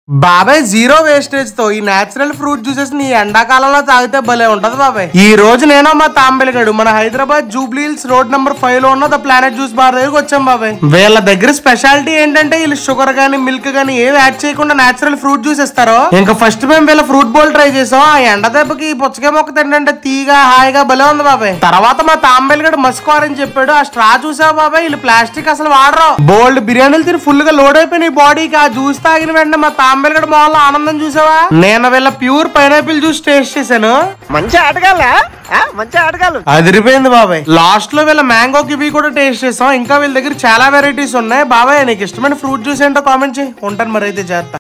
బాబాయ్ zero wastage తో ఈ నేచురల్ ఫ్రూట్ జ్యూసెస్ ని ఎండాకాలంలో తాగితే భలే ఉంటది బాబాయ్ ఈ రోజు నేను మా తాంబెలిగడు మన Hyderabad Jubilee Hills road number five లో ఉన్న ద ప్లానెట్ జ్యూస్ బార్ దగ్గరికి వచ్చాం బాబాయ్ వీళ్ళ దగ్గర స్పెషాలిటీ ఏంటంటే వీళ్ళు షుగర్ గానీ మిల్క్ గానీ ఏవి యాడ్ చేయకుండా నేచురల్ ఫ్రూట్ జ్యూస్ ఇస్తారు ఇంకా ఫస్ట్ మేము వీళ్ళ ఫ్రూట్ బౌల్ ట్రై చేసాం ఆ ఎండ దెబ్బకి ఈ పుచ్చకాయ మొక్క తింటే తీగా హాయిగా భలే ఉంది బాబాయ్ తర్వాత మా తాంబెలిగడు మస్కోరని చెప్పాడు ఆ స్ట్రా చూసావు బాబాయ్ వీళ్ళు ప్లాస్టిక్ అసలు వాడరు బోల్డ్ బిర్యానీలు తిని ఫుల్ గా లోడ్ అయిపోయినాయి బాడీకి ఆ జ్యూస్ తాగిన వెంటనే మా తాంబెలిగడు మొహంలో ఆనందం చూసావా నేను వీళ్ళ ప్యూర్ పైనాపిల్ జ్యూస్ టేస్ట్ చేశాను మంచి ఆటగాళ్ళ మంచి ఆటగాళ్ళు అదిరిపోయింది బాబాయ్ లాస్ట్ లో వీళ్ళ మ్యాంగో కివీ కూడా టేస్ట్ చేసాం ఇంకా వీళ్ళ దగ్గర చాలా వెరైటీస్ ఉన్నాయి బాబాయ్ నీకు ఇష్టమైన ఫ్రూట్ జ్యూస్ ఏంటో కామెంట్ చేయి ఉంటాను మరి అయితే చేస్తా